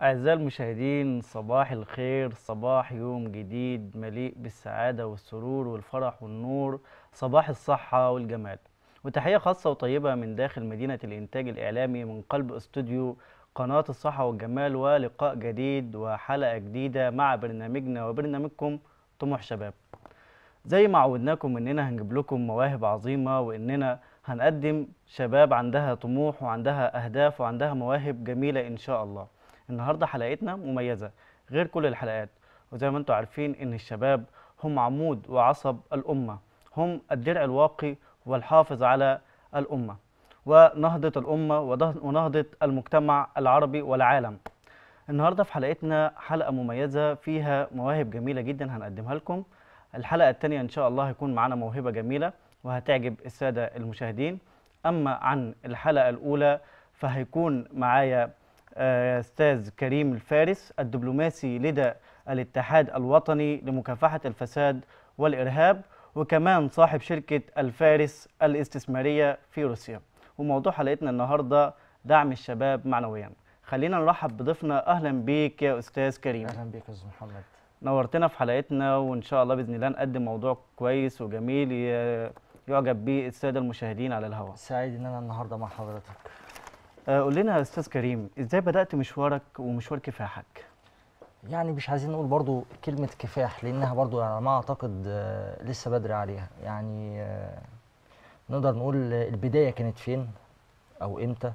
أعزائي المشاهدين صباح الخير صباح يوم جديد مليء بالسعادة والسرور والفرح والنور صباح الصحة والجمال وتحية خاصة وطيبة من داخل مدينة الإنتاج الإعلامي من قلب استوديو قناة الصحة والجمال ولقاء جديد وحلقة جديدة مع برنامجنا وبرنامجكم طموح شباب زي ما عودناكم اننا هنجيب لكم مواهب عظيمة واننا هنقدم شباب عندها طموح وعندها اهداف وعندها مواهب جميلة ان شاء الله النهاردة حلقتنا مميزة غير كل الحلقات وزي ما انتم عارفين ان الشباب هم عمود وعصب الامة هم الدرع الواقي والحافظ على الامة ونهضة الامة وده- ونهضة المجتمع العربي والعالم النهارده في حلقتنا حلقة مميزة فيها مواهب جميلة جدا هنقدمها لكم الحلقة التانية إن شاء الله هيكون معانا موهبة جميلة وهتعجب السادة المشاهدين أما عن الحلقة الأولى فهيكون معايا آه، أستاذ كريم الفارس الدبلوماسي لدى الاتحاد الوطني لمكافحة الفساد والإرهاب وكمان صاحب شركة الفارس الاستثمارية في روسيا وموضوع حلقتنا النهاردة دعم الشباب معنويا خلينا نرحب بضيفنا أهلا بيك يا أستاذ كريم اهلا بيك يا استاذ محمد نورتنا في حلقتنا وان شاء الله باذن الله نقدم موضوع كويس وجميل ي- يعجب بيه الساده المشاهدين على الهواء. سعيد ان انا النهارده مع حضرتك آه، قول لنا يا استاذ كريم ازاي بدات مشوارك ومشوار كفاحك؟ يعني مش عايزين نقول برضو كلمه كفاح لانها برضو على ما اعتقد آه، لسه بدري عليها يعني آه، نقدر نقول البدايه كانت فين او امتى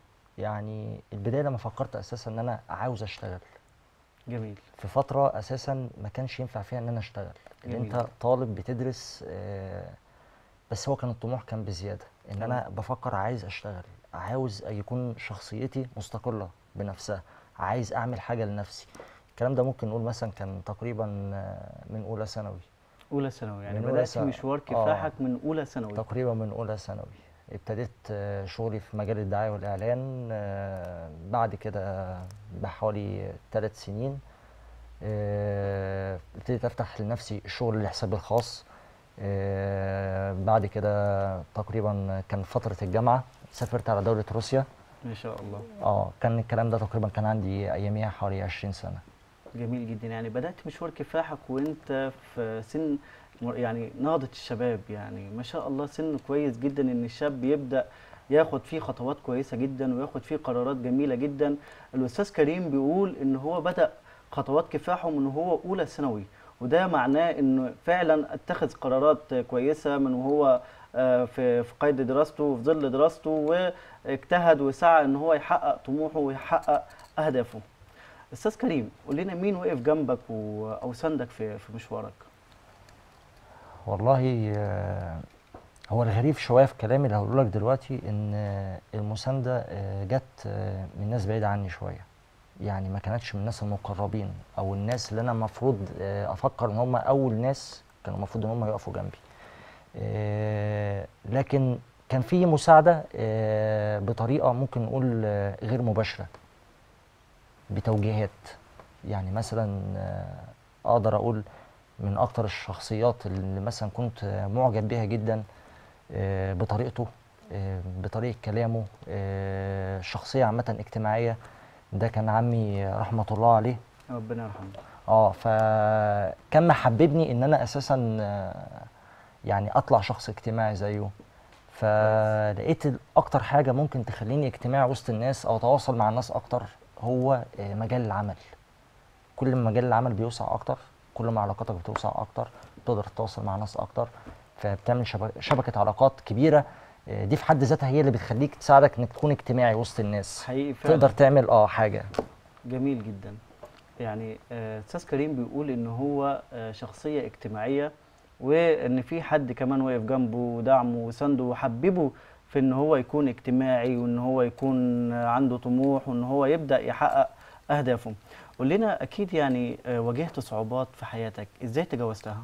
يعني البدايه لما فكرت اساسا ان انا عاوز اشتغل جميل في فتره اساسا ما كانش ينفع فيها ان انا اشتغل ان جميل. انت طالب بتدرس آه، بس هو كان الطموح كان بزياده ان انا بفكر عايز اشتغل عاوز يكون شخصيتي مستقله بنفسها عايز اعمل حاجه لنفسي الكلام ده ممكن نقول مثلا كان تقريبا آه، من اولى ثانوي اولى ثانوي يعني من أولى بدات ثانوي. مشوار آه. كفاحك من اولى ثانوي تقريبا من اولى ثانوي ابتديت آه، شغلي في مجال الدعايه والاعلان آه، بعد كده بحوالي ثلاث سنين آه، ابتديت افتح لنفسي شغل لحسابي الخاص آه، بعد كده تقريبا كان فتره الجامعه سافرت على دوله روسيا ما شاء الله اه كان الكلام ده تقريبا كان عندي اياميها حوالي 20 سنه جميل جدا يعني بدات مشوار كفاحك وانت في سن م- يعني نهضه الشباب يعني ما شاء الله سن كويس جدا ان الشاب يبدا ياخد فيه خطوات كويسه جدا وياخد فيه قرارات جميله جدا الاستاذ كريم بيقول ان هو بدا خطوات كفاحه من هو اولى ثانوي وده معناه انه فعلا اتخذ قرارات كويسه من وهو آه، في في قيد دراسته وفي ظل دراسته واجتهد وسعى ان هو يحقق طموحه ويحقق اهدافه استاذ كريم قول لنا مين وقف جنبك و... او ساندك في في مشوارك والله آه، هو الغريب شويه في كلامي اللي هقوله لك دلوقتي ان آه، المسانده آه، جت آه، من ناس بعيده عني شويه يعني ما كانتش من الناس المقربين او الناس اللي انا المفروض آه، افكر ان هم اول ناس كانوا المفروض ان هم يقفوا جنبي آه، لكن كان في مساعده آه، بطريقه ممكن نقول آه، غير مباشره بتوجيهات يعني مثلا آه، اقدر اقول من اكتر الشخصيات اللي مثلا كنت آه، معجب بيها جدا آه، بطريقته آه، بطريقه كلامه آه، شخصيه عامه اجتماعيه ده كان عمي آه، رحمه الله عليه ربنا يرحمه اه فكان محببني ان انا اساسا آه، يعني اطلع شخص اجتماعي زيه فلقيت ال- اكتر حاجه ممكن تخليني اجتماعي وسط الناس او اتواصل مع الناس اكتر هو آه، مجال العمل كل ما مجال العمل بيوسع اكتر كل ما علاقاتك بتوسع اكتر تقدر تتواصل مع ناس اكتر فبتعمل شبك- شبكه علاقات كبيره آه، دي في حد ذاتها هي اللي بتخليك تساعدك انك تكون اجتماعي وسط الناس حقيقي فعلا تقدر تعمل اه حاجه جميل جدا يعني آه، استاذ كريم بيقول ان هو آه، شخصيه اجتماعيه وان في حد كمان واقف جنبه ودعمه وسنده وحببه في ان هو يكون اجتماعي وان هو يكون آه، عنده طموح وان هو يبدا يحقق اهدافه قول لنا اكيد يعني آه، واجهت صعوبات في حياتك ازاي تجاوزتها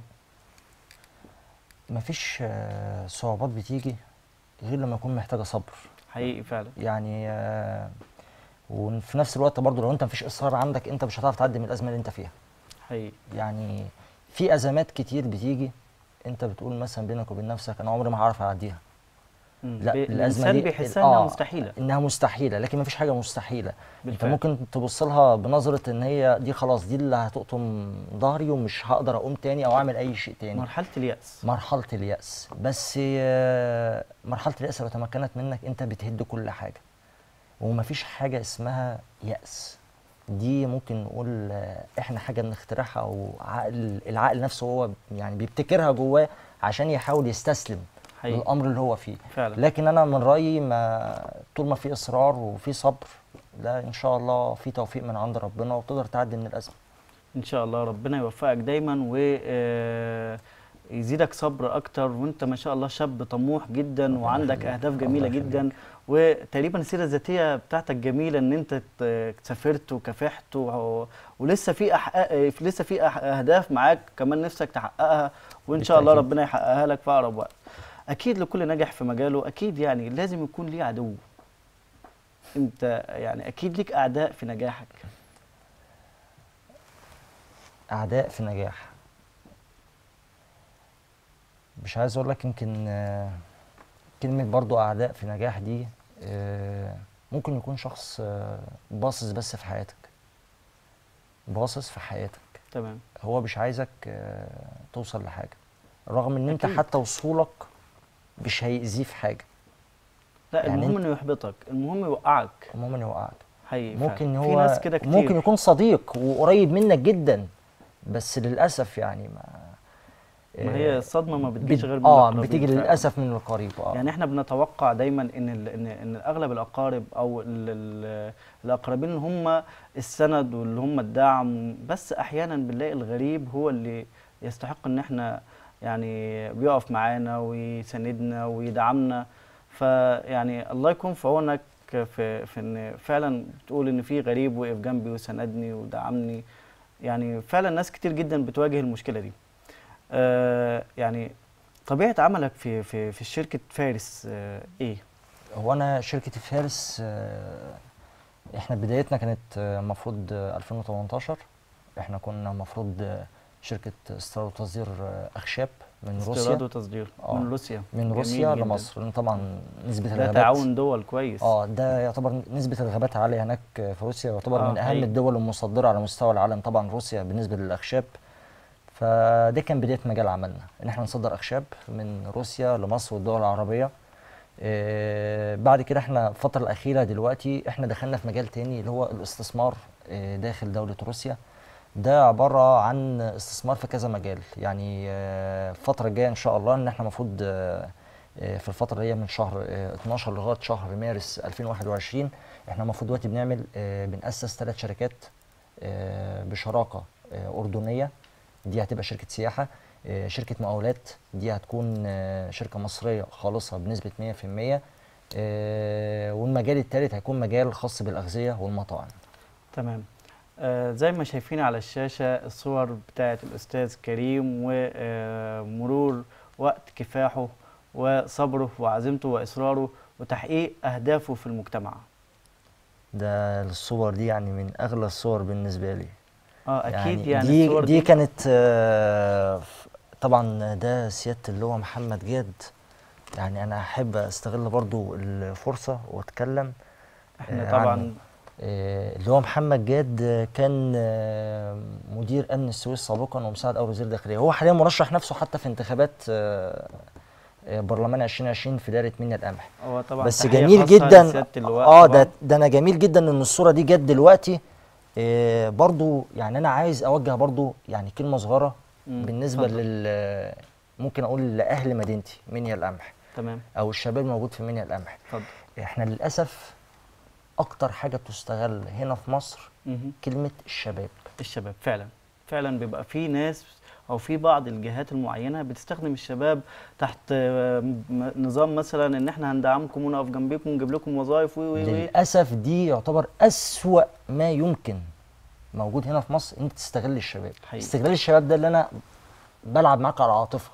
مفيش آه، صعوبات بتيجي غير لما يكون محتاجه صبر حقيقي فعلا يعني آه، وفي نفس الوقت برضو لو انت مفيش اصرار عندك انت مش هتعرف تعدي من الازمه اللي انت فيها حقيقي يعني في ازمات كتير بتيجي انت بتقول مثلا بينك وبين نفسك انا عمري ما هعرف اعديها مم. لا بي- الازمه الإنسان دي بيحسها إنها مستحيلة. انها مستحيله لكن ما فيش حاجه مستحيله بالفعل. انت ممكن تبص لها بنظره ان هي دي خلاص دي اللي هتقطم ظهري ومش هقدر اقوم تاني او اعمل اي شيء تاني مرحله الياس مرحله الياس بس آه، مرحله الياس لو تمكنت منك انت بتهد كل حاجه ومفيش حاجه اسمها ياس دي ممكن نقول آه، احنا حاجه بنخترعها او عقل العقل نفسه هو يعني بيبتكرها جواه عشان يحاول يستسلم حقيقي. للامر اللي هو فيه فعلا. لكن انا من رايي ما طول ما في اصرار وفي صبر لا ان شاء الله في توفيق من عند ربنا وتقدر تعدي من الازمه ان شاء الله ربنا يوفقك دايما و آه، يزيدك صبر اكتر وانت ما شاء الله شاب طموح جدا وعندك يخليك. اهداف الله جميله يخليك. جدا وتقريبا السيره الذاتيه بتاعتك جميله ان انت ت- سافرت وكافحت و- ولسه في أحقق لسه في أح- اهداف معاك كمان نفسك تحققها وان شاء الله بالتأكيد. ربنا يحققها لك في اقرب وقت اكيد لكل ناجح في مجاله اكيد يعني لازم يكون ليه عدو انت يعني اكيد ليك اعداء في نجاحك اعداء في نجاح مش عايز اقول لك يمكن آه، كلمه برضو اعداء في نجاح دي آه، ممكن يكون شخص آه، باصص بس في حياتك باصص في حياتك تمام هو مش عايزك آه، توصل لحاجه رغم ان انت أكيد. حتى وصولك مش هيأذيه في حاجه لا يعني المهم أنت- انه يحبطك المهم يوقعك عموما يوقعك حقيقي ممكن فعلا. هو في ناس كده كتير ممكن يكون صديق وقريب منك جدا بس للاسف يعني ما ما هي الصدمه ما بتجيش بت- غير من اه الأقربين بتيجي فعلا. للاسف من القريب اه يعني احنا بنتوقع دايما ان ال ان ان اغلب الاقارب او ال ال الاقربين اللي هم السند واللي هم الدعم بس احيانا بنلاقي الغريب هو اللي يستحق ان احنا يعني بيقف معانا ويساندنا ويدعمنا فيعني الله يكون في عونك في في ان فعلا بتقول ان في غريب وقف جنبي وساندني ودعمني يعني فعلا ناس كتير جدا بتواجه المشكله دي آه يعني طبيعه عملك في في في شركه فارس آه ايه هو انا شركه فارس آه، احنا بدايتنا كانت آه، المفروض آه، 2018 احنا كنا المفروض آه، شركه استيراد وتصدير آه، اخشاب من استيراد روسيا وتصدير آه. من روسيا من جميل روسيا جداً. لمصر لان طبعا نسبه ده الغابات تعاون دول كويس اه ده يعتبر نسبة الغابات عالية هناك في روسيا يعتبر آه، من أهم حقيقي. الدول المصدرة على مستوى العالم طبعا روسيا بالنسبة للأخشاب فده كان بداية مجال عملنا إن احنا نصدر أخشاب من روسيا لمصر والدول العربية آه بعد كده احنا الفترة الأخيرة دلوقتي احنا دخلنا في مجال تاني اللي هو الاستثمار آه داخل دولة روسيا ده عبارة عن استثمار في كذا مجال يعني آه، الفترة الجاية إن شاء الله إن احنا المفروض آه، آه، في الفترة اللي هي من شهر آه، 12 لغاية شهر مارس 2021 احنا المفروض دلوقتي بنعمل آه، بنأسس ثلاث شركات آه، بشراكة آه، أردنية دي هتبقى شركة سياحة آه، شركة مقاولات دي هتكون آه، شركة مصرية خالصة بنسبة 100% آه، والمجال الثالث هيكون مجال خاص بالأغذية والمطاعم تمام آه زي ما شايفين على الشاشة الصور بتاعت الأستاذ كريم ومرور وقت كفاحه وصبره وعزيمته وإصراره وتحقيق أهدافه في المجتمع ده الصور دي يعني من أغلى الصور بالنسبة لي اه أكيد يعني, دي الصور دي كانت آه، ف- طبعا ده سياده اللواء محمد جاد يعني انا احب استغل برضو الفرصه واتكلم احنا آه، طبعا عنه. آه، اللواء محمد جاد آه، كان آه، مدير امن السويس سابقا ومساعد اول وزير داخليه هو حاليا مرشح نفسه حتى في انتخابات آه، آه، برلمان 2020 في دايره منيا القمح هو طبعا بس تحية جميل خاصة جدا لسيادة اللواء اه طبعاً. ده ده انا جميل جدا ان الصوره دي جت دلوقتي آه برضو يعني انا عايز اوجه برضو يعني كلمه صغيره مم، بالنسبه اتفضل. لل ممكن اقول لاهل مدينتي منيا القمح تمام او الشباب الموجود في منيا القمح اتفضل احنا للاسف اكتر حاجه بتستغل هنا في مصر مهم. كلمه الشباب الشباب فعلا فعلا بيبقى في ناس او في بعض الجهات المعينه بتستخدم الشباب تحت آه، م- نظام مثلا ان احنا هندعمكم ونقف جنبكم ونجيب لكم وظائف و و و للاسف دي يعتبر اسوا ما يمكن موجود هنا في مصر انت تستغل الشباب حقيقي. استغلال الشباب ده اللي انا بلعب معاك على العاطفه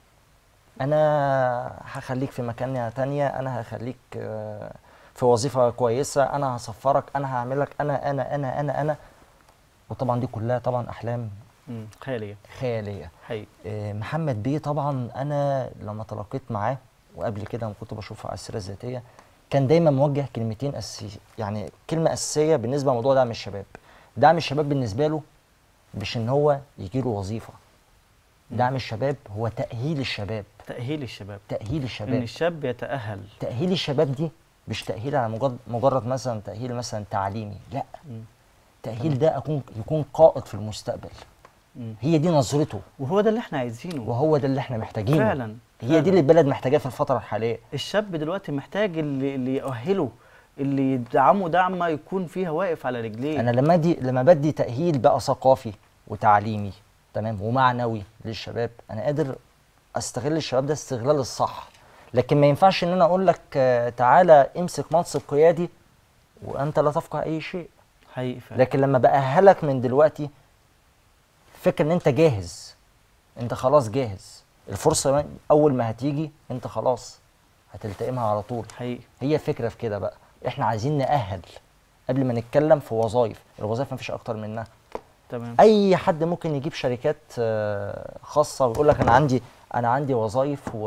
انا هخليك في مكانة تانية انا هخليك آه، في وظيفه كويسه انا هسفرك انا هعملك انا انا انا انا انا وطبعا دي كلها طبعا احلام مم، خياليه خياليه حقيقي آه، محمد بيه طبعا انا لما تلاقيت معاه وقبل كده لما كنت بشوفه على السيره الذاتيه كان دايما موجه كلمتين اساسيه يعني كلمه اساسيه بالنسبه لموضوع دعم الشباب دعم الشباب بالنسبه له مش ان هو يجي له وظيفه دعم الشباب هو تاهيل الشباب تاهيل الشباب تاهيل ان الشباب الشاب يتاهل تاهيل الشباب دي مش تاهيل على مجرد مجرد مثلا تاهيل مثلا تعليمي لا مم. تاهيل ده اكون يكون قائد في المستقبل مم. هي دي نظرته وهو ده اللي احنا عايزينه وهو ده اللي احنا محتاجينه فعلا هي فعلا. دي اللي البلد محتاجاه في الفتره الحاليه الشاب دلوقتي محتاج اللي, اللي يؤهله اللي يدعمه دعمه يكون فيها واقف على رجليه انا لما دي لما بدي تاهيل بقى ثقافي وتعليمي تمام ومعنوي للشباب انا قادر استغل الشباب ده استغلال الصح لكن ما ينفعش ان انا اقول لك آه، تعالى امسك منصب قيادي وانت لا تفقه اي شيء حقيقي فعلا لكن لما باهلك من دلوقتي فكر ان انت جاهز انت خلاص جاهز الفرصه اول ما هتيجي انت خلاص هتلتئمها على طول حقيقي هي الفكره في كده بقى احنا عايزين نأهل قبل ما نتكلم في وظائف الوظائف مفيش اكتر منها تمام اي حد ممكن يجيب شركات آه، خاصه ويقول لك انا عندي انا عندي وظائف و...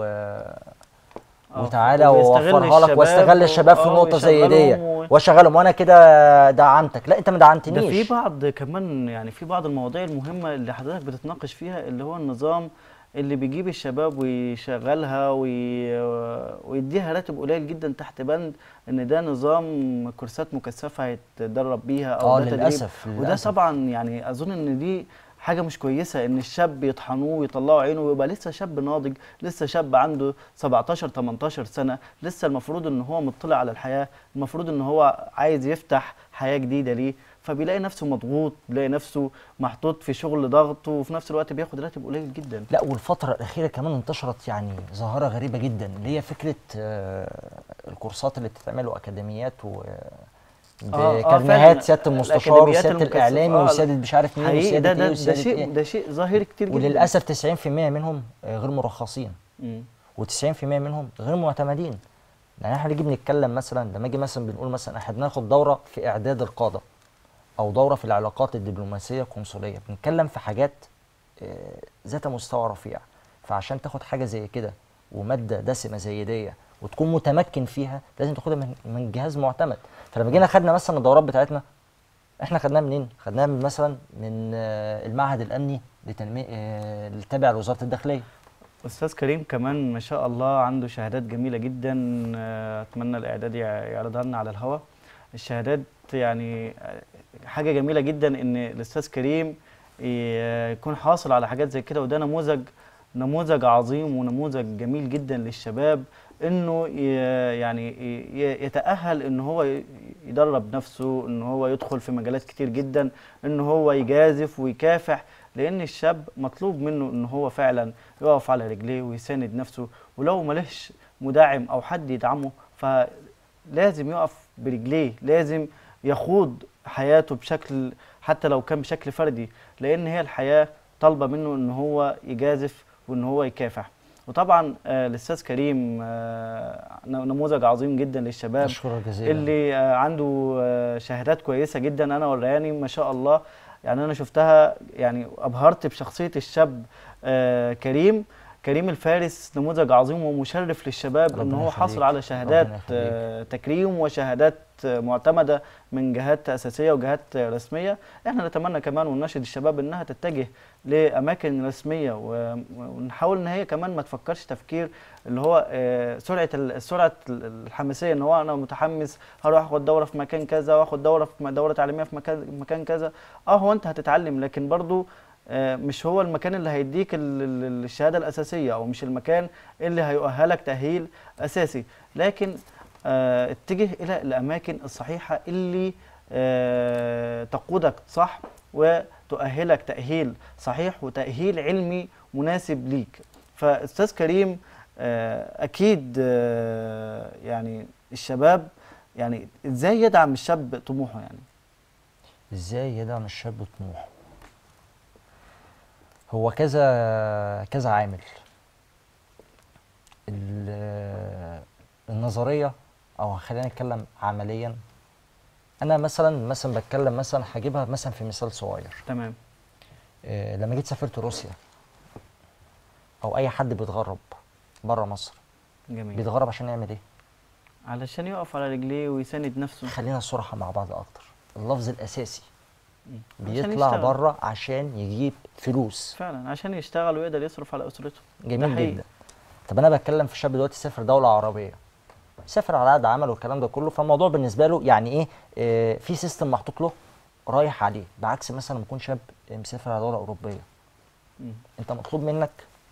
آه، وتعالى وبيستغل واوفرها لك الشباب واستغل و- الشباب في آه، نقطه زي دي ويشغلهم و- واشغلهم وانا كده دعمتك لا انت ما ده دعمتنيش في بعض كمان يعني في بعض المواضيع المهمة اللي حضرتك بتتناقش فيها اللي هو النظام اللي بيجيب الشباب ويشغلها وي... ويديها راتب قليل جدا تحت بند ان ده نظام كورسات مكثفة هيتدرب بيها او اه ده تدريب للاسف وده للاسف طبعا يعني اظن ان دي حاجه مش كويسه ان الشاب يطحنوه ويطلعوا عينه ويبقى لسه شاب ناضج لسه شاب عنده 17 18 سنه لسه المفروض ان هو مطلع على الحياه المفروض ان هو عايز يفتح حياه جديده ليه فبيلاقي نفسه مضغوط بيلاقي نفسه محطوط في شغل ضغط وفي نفس الوقت بياخد راتب قليل جدا لا والفترة الأخيرة كمان انتشرت يعني ظاهرة غريبة جدا اللي هي فكرة آه، الكورسات اللي بتتعمل وأكاديميات و آه، بكرنيهات فعلاً. سيادة المستشار الأكاديميات وسيادة المكثفة، الإعلامي آه، وسيادة مش عارف مين حقيقي وسيادة ده إيه ده, ده وسيادة شيء إيه ده شيء ظاهر كتير جدا وللأسف 90% منهم آه، غير مرخصين مم. و90% منهم غير معتمدين يعني احنا نيجي بنتكلم مثلا لما اجي مثلا بنقول مثلا احنا بناخد دوره في اعداد القاده او دوره في العلاقات الدبلوماسيه القنصليه بنتكلم في حاجات آه، ذات مستوى رفيع فعشان تاخد حاجه زي كده وماده دسمه زي دي وتكون متمكن فيها لازم تاخدها من من جهاز معتمد فلما جينا خدنا مثلا الدورات بتاعتنا احنا خدناها منين؟ خدناها من مثلا من آه، المعهد الامني لتنميه آه، التابع لوزاره الداخليه استاذ كريم كمان ما شاء الله عنده شهادات جميله جدا آه، اتمنى الاعداد يع- يعرضها لنا على الهواء الشهادات يعني آه، حاجه جميله جدا ان الاستاذ كريم ي- يكون حاصل على حاجات زي كده وده نموذج نموذج عظيم ونموذج جميل جدا للشباب انه ي- يعني ي- يتاهل ان هو ي- يدرب نفسه ان هو يدخل في مجالات كتير جدا ان هو يجازف ويكافح لان الشاب مطلوب منه ان هو فعلا يقف على رجليه ويساند نفسه ولو ملهش مدعم او حد يدعمه فلازم يقف برجليه لازم يخوض حياته بشكل حتى لو كان بشكل فردي لان هي الحياه طالبه منه ان هو يجازف وان هو يكافح وطبعا آه، الاستاذ كريم آه، نموذج عظيم جدا للشباب مشكورة جزيلا اللي آه، عنده آه، شهادات كويسه جدا انا ورياني ما شاء الله يعني انا شفتها يعني ابهرت بشخصيه الشاب آه، كريم كريم الفارس نموذج عظيم ومشرف للشباب ان ربنا هو حاصل يخليك. على شهادات ربنا يخليك. آه، تكريم وشهادات آه، معتمده من جهات اساسيه وجهات آه، رسميه احنا نتمنى كمان ونناشد الشباب انها تتجه لاماكن رسميه و- ونحاول ان هي كمان ما تفكرش تفكير اللي هو آه، سرعه ال- سرعه ال- الحماسيه ان هو انا متحمس هروح اخد دوره في مكان كذا واخد دوره في م- دوره تعليميه في مكان مكان كذا اه هو انت هتتعلم لكن برضو آه، مش هو المكان اللي هيديك ال- ال- الشهاده الاساسيه او مش المكان اللي هيؤهلك تاهيل اساسي لكن آه، اتجه الى الاماكن الصحيحه اللي آه، تقودك صح وتؤهلك تاهيل صحيح وتاهيل علمي مناسب ليك فاستاذ كريم آه، اكيد آه، يعني الشباب يعني ازاي يدعم الشاب طموحه يعني ازاي يدعم الشاب طموحه هو كذا كذا عامل ال- النظريه او خلينا نتكلم عمليا انا مثلا مثلا بتكلم مثلا هجيبها مثلا في مثال صغير تمام إيه، لما جيت سافرت روسيا او اي حد بيتغرب بره مصر جميل بيتغرب عشان يعمل ايه علشان يقف على رجليه ويساند نفسه خلينا صراحه مع بعض اكتر اللفظ الاساسي مم. عشان بيطلع يشتغل. بره عشان يجيب فلوس فعلا عشان يشتغل ويقدر يصرف على اسرته ده جميل حقيقي. جدا طب انا بتكلم في شاب دلوقتي سافر دوله عربيه سافر على قد عمل والكلام ده كله فالموضوع بالنسبه له يعني ايه آه في سيستم محطوط له رايح عليه بعكس مثلا لما يكون شاب مسافر على دوله اوروبيه مم. انت مطلوب منك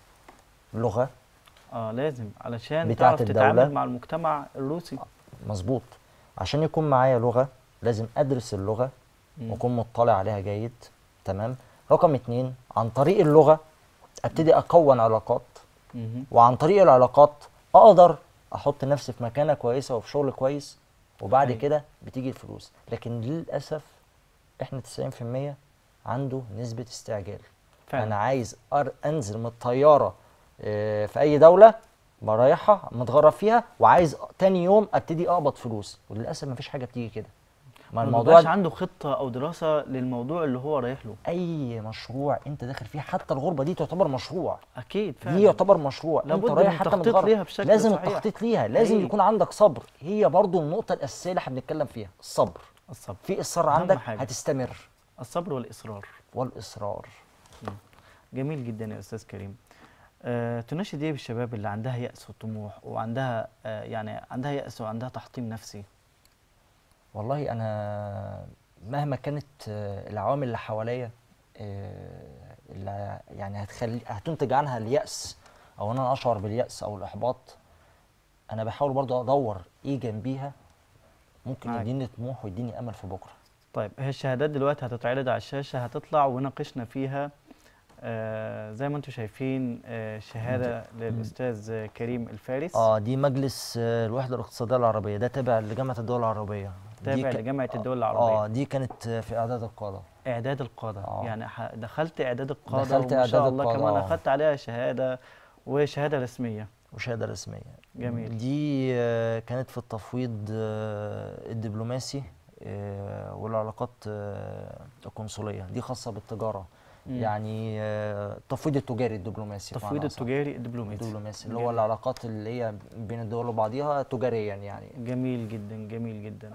لغه اه لازم علشان بتاعة تعرف الدولة. تتعامل مع المجتمع الروسي مظبوط عشان يكون معايا لغه لازم ادرس اللغه مم. واكون مطلع عليها جيد تمام رقم اتنين عن طريق اللغه ابتدي اكون علاقات مهم. وعن طريق العلاقات اقدر احط نفسي في مكانه كويسه وفي شغل كويس وبعد حقيقي. كده بتيجي الفلوس لكن للاسف احنا 90% عنده نسبه استعجال فعلا انا عايز أر انزل من الطياره آه، في اي دوله برايحها متغرب فيها وعايز تاني يوم ابتدي اقبض فلوس وللاسف مفيش حاجه بتيجي كده ما ما الموضوع بيبقاش عنده خطه او دراسه للموضوع اللي هو رايح له اي مشروع انت داخل فيه حتى الغربه دي تعتبر مشروع اكيد فعلا دي يعتبر مشروع انت لابد رايح من حتى التخطيط متغرب ليها بشكل لازم صحيح. التخطيط ليها لازم حقيقي. يكون عندك صبر هي برضو النقطه الاساسيه اللي احنا بنتكلم فيها الصبر الصبر في اصرار أهم عندك حاجة. هتستمر الصبر والاصرار والاصرار جميل جدا يا استاذ كريم آه، تناشد ايه بالشباب اللي عندها يأس وطموح وعندها آه، يعني عندها يأس وعندها تحطيم نفسي والله انا مهما كانت آه، العوامل اللي حواليا آه، اللي يعني هتخلي هتنتج عنها اليأس او ان انا اشعر باليأس او الاحباط انا بحاول برضو ادور ايه جنبيها ممكن معاك. يديني طموح ويديني امل في بكره طيب هي الشهادات دلوقتي هتتعرض على الشاشة هتطلع وناقشنا فيها آه، زي ما انتم شايفين آه، شهادة للأستاذ كريم الفارس اه دي مجلس آه، الوحده الاقتصاديه العربيه ده تابع لجامعه الدول العربيه دي تابع ك- لجامعة الدول اه العربية دي كانت آه، في اعداد القاده إعداد القادة آه. يعني ح- دخلت إعداد القادة دخلت وما شاء إعداد الله القادة، كمان آه. أخدت عليها شهادة وشهادة رسمية وشهاده رسميه جميل. دي آه، كانت في التفويض آه، الدبلوماسي آه، والعلاقات آه، القنصليه دي خاصه بالتجاره مم. يعني آه، التفويض التجاري الدبلوماسي التفويض بمعنى أصح. التجاري الدبلوماسي الدبلوماسي اللي جميل. هو العلاقات اللي هي بين الدول وبعضيها تجاريا يعني جميل جدا جميل جدا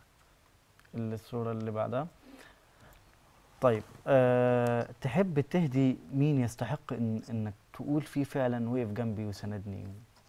الصورة اللي بعدها طيب أه تحب تهدي مين يستحق إن انك تقول فيه فعلا وقف جنبي وسندني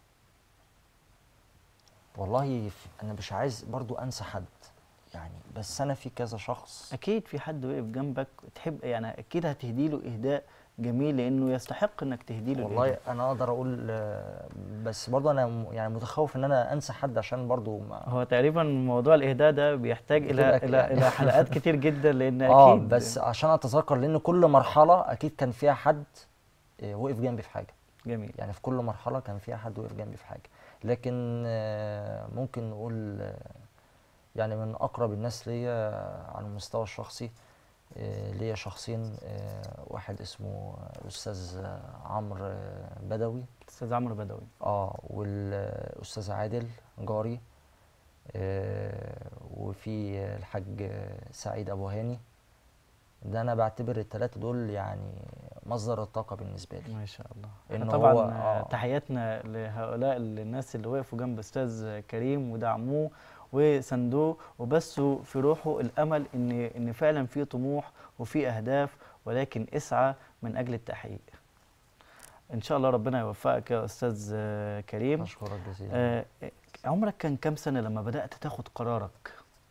والله ف- انا مش عايز برضو انسى حد يعني بس انا في كذا شخص اكيد في حد وقف جنبك تحب يعني اكيد هتهدي له اهداء جميل لانه يستحق انك تهدي له والله الإهداء. انا اقدر اقول آه، بس برضو انا م- يعني متخوف ان انا انسى حد عشان برضو ما هو تقريبا موضوع الاهداء ده بيحتاج الى بتبقى الى يعني. الى حلقات كتير جدا لان اه اكيد بس عشان اتذكر لان كل مرحله اكيد كان فيها حد آه، وقف جنبي في حاجه جميل يعني في كل مرحله كان فيها حد وقف جنبي في حاجه لكن آه، ممكن نقول آه، يعني من اقرب الناس ليا على المستوى الشخصي آه، ليا شخصين آه، واحد اسمه الاستاذ آه، عمرو آه، بدوي استاذ عمرو بدوي اه والاستاذ عادل جاري آه، وفي الحاج سعيد ابو هاني ده انا بعتبر الثلاثه دول يعني مصدر الطاقه بالنسبه لي ما شاء الله إن احنا طبعا هو- آه. آه. تحياتنا لهؤلاء الناس اللي وقفوا جنب استاذ كريم ودعموه وسندوه وبثوا في روحه الامل ان ان فعلا في طموح وفي اهداف ولكن اسعى من اجل التحقيق ان شاء الله ربنا يوفقك يا استاذ آه، كريم اشكرك جزيلا آه، عمرك كان كام سنه لما بدات تاخد قرارك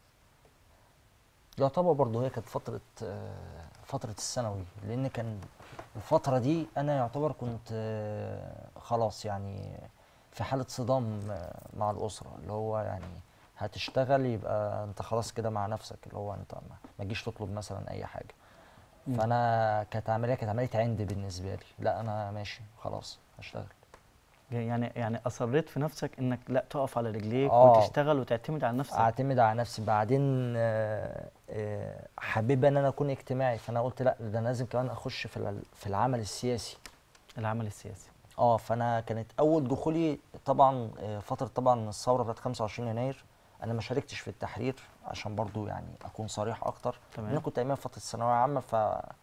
يعتبر برضه هي كانت فترة آه، فترة الثانوي لأن كان الفترة دي أنا يعتبر كنت آه، خلاص يعني في حالة صدام آه، مع الأسرة اللي هو يعني هتشتغل يبقى أنت خلاص كده مع نفسك اللي هو أنت ما ما تجيش تطلب مثلا أي حاجة مم. فأنا كانت عملية كانت عملية عند بالنسبة لي لا أنا ماشي خلاص هشتغل يعني يعني اصريت في نفسك انك لا تقف على رجليك آه. وتشتغل وتعتمد على نفسك اعتمد على نفسي بعدين آه، آه، حابب ان انا اكون اجتماعي فانا قلت لا ده انا لازم كمان اخش في الع- في العمل السياسي العمل السياسي اه فانا كانت اول دخولي طبعا آه، فتره طبعا الثوره بتاعت 25 يناير انا ما شاركتش في التحرير عشان برضو يعني اكون صريح اكتر تمام. انا كنت ايام فتره الثانويه العامه ف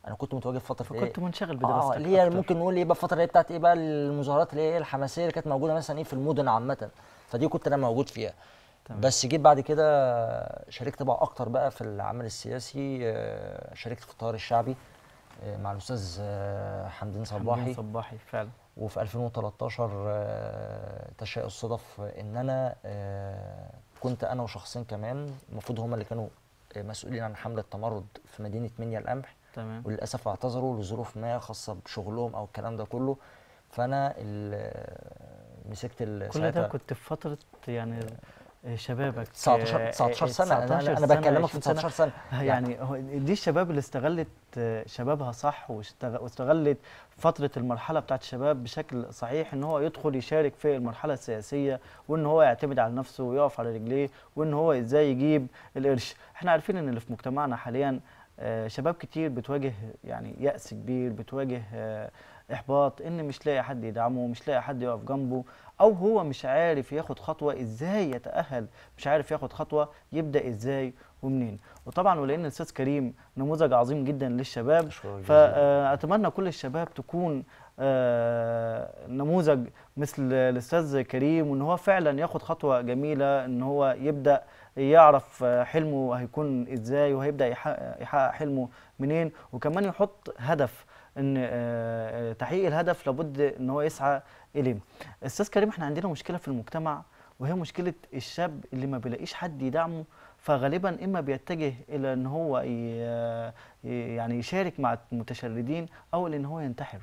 انا كنت متواجد في فتره ايه فكنت منشغل اه بدراستك اللي هي أكتر. ممكن نقول ايه بقى الفتره اللي هي بتاعت ايه بقى المظاهرات اللي هي الحماسيه اللي كانت موجوده مثلا ايه في المدن عامه فدي كنت انا موجود فيها تمام. بس جيت بعد كده شاركت بقى اكتر بقى في العمل السياسي آه، شاركت في التيار الشعبي آه، مع الاستاذ آه، حمدين صباحي حمدين صباحي فعلا وفي 2013 آه، تشاء الصدف ان انا آه، كنت انا وشخصين كمان المفروض هما اللي كانوا آه، مسؤولين عن حمله التمرد في مدينه منيا القمح تمام وللاسف اعتذروا لظروف ما خاصه بشغلهم او الكلام ده كله فانا ال- مسكت ال- كل ده ساعتها كنت في فترة يعني آه، شبابك 19 آه، 19 آه، سنه انا 19 انا, أنا سنة، بكلمك في 20 سنة. 19 سنه يعني هو دي الشباب اللي استغلت آه، شبابها صح واشتغ- واستغلت فترة المرحلة بتاعت الشباب بشكل صحيح ان هو يدخل يشارك في المرحلة السياسية وان هو يعتمد على نفسه ويقف على رجليه وان هو ازاي يجيب القرش احنا عارفين ان اللي في مجتمعنا حاليا آه، شباب كتير بتواجه يعني يأس كبير بتواجه آه، احباط ان مش لاقي حد يدعمه مش لاقي حد يقف جنبه او هو مش عارف ياخد خطوة ازاي يتأهل مش عارف ياخد خطوة يبدأ ازاي ومنين وطبعا ولان الاستاذ كريم نموذج عظيم جدا للشباب أشكرك جزيلا. فاتمنى كل الشباب تكون آه، نموذج مثل الاستاذ كريم وان هو فعلا ياخد خطوه جميله ان هو يبدا يعرف آه، حلمه هيكون ازاي وهيبدا يحقق يحقق حلمه منين وكمان يحط هدف ان آه، آه، تحقيق الهدف لابد ان هو يسعى اليه استاذ كريم احنا عندنا مشكله في المجتمع وهي مشكله الشاب اللي ما بيلاقيش حد يدعمه فغالبا اما بيتجه الى ان هو ي- ي- يعني يشارك مع المتشردين او ان هو ينتحر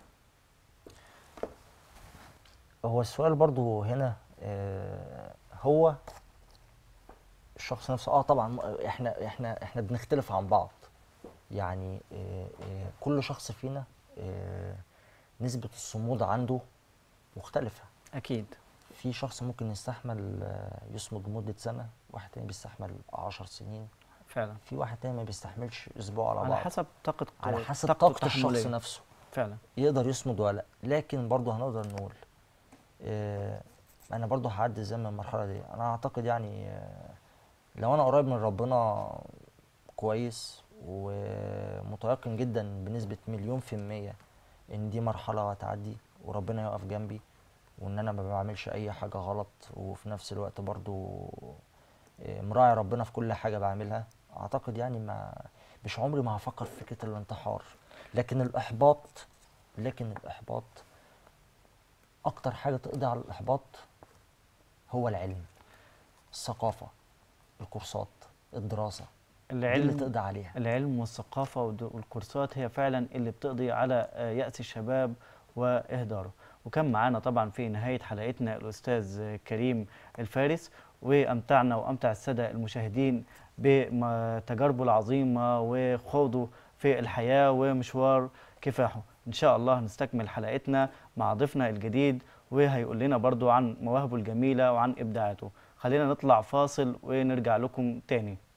هو السؤال برضو هنا آه، هو الشخص نفسه اه طبعا م- احنا احنا احنا بنختلف عن بعض يعني آه، آه، كل شخص فينا آه، نسبة الصمود عنده مختلفة اكيد في شخص ممكن يستحمل آه، يصمد لمدة سنة واحد تاني بيستحمل عشر سنين فعلا في واحد تاني ما بيستحملش اسبوع على على بعض حسب طاقه على حسب طاقته طاقة الشخص التحملية. نفسه فعلا يقدر يصمد ولا لا لكن برضه هنقدر نقول آه انا برضه هعدي ازاي من المرحله دي انا اعتقد يعني آه لو انا قريب من ربنا كويس ومتيقن جدا بنسبه مليون في الميه ان دي مرحله هتعدي وربنا يقف جنبي وان انا ما بعملش اي حاجه غلط وفي نفس الوقت برضه آه، مراعي ربنا في كل حاجه بعملها اعتقد يعني ما مش عمري ما هفكر في فكره الانتحار لكن الاحباط لكن الاحباط اكتر حاجه تقضي على الاحباط هو العلم الثقافه الكورسات الدراسه دي اللي العلم تقضي عليها العلم والثقافة والد- والكورسات هي فعلا اللي بتقضي على آه، يأس الشباب وإهداره وكان معانا طبعا في نهاية حلقتنا الأستاذ آه، كريم الفارس وأمتعنا وأمتع السادة المشاهدين بتجاربه العظيمة وخوضه في الحياة ومشوار كفاحه إن شاء الله نستكمل حلقتنا مع ضيفنا الجديد وهيقول لنا برضو عن مواهبه الجميلة وعن إبداعاته خلينا نطلع فاصل ونرجع لكم تاني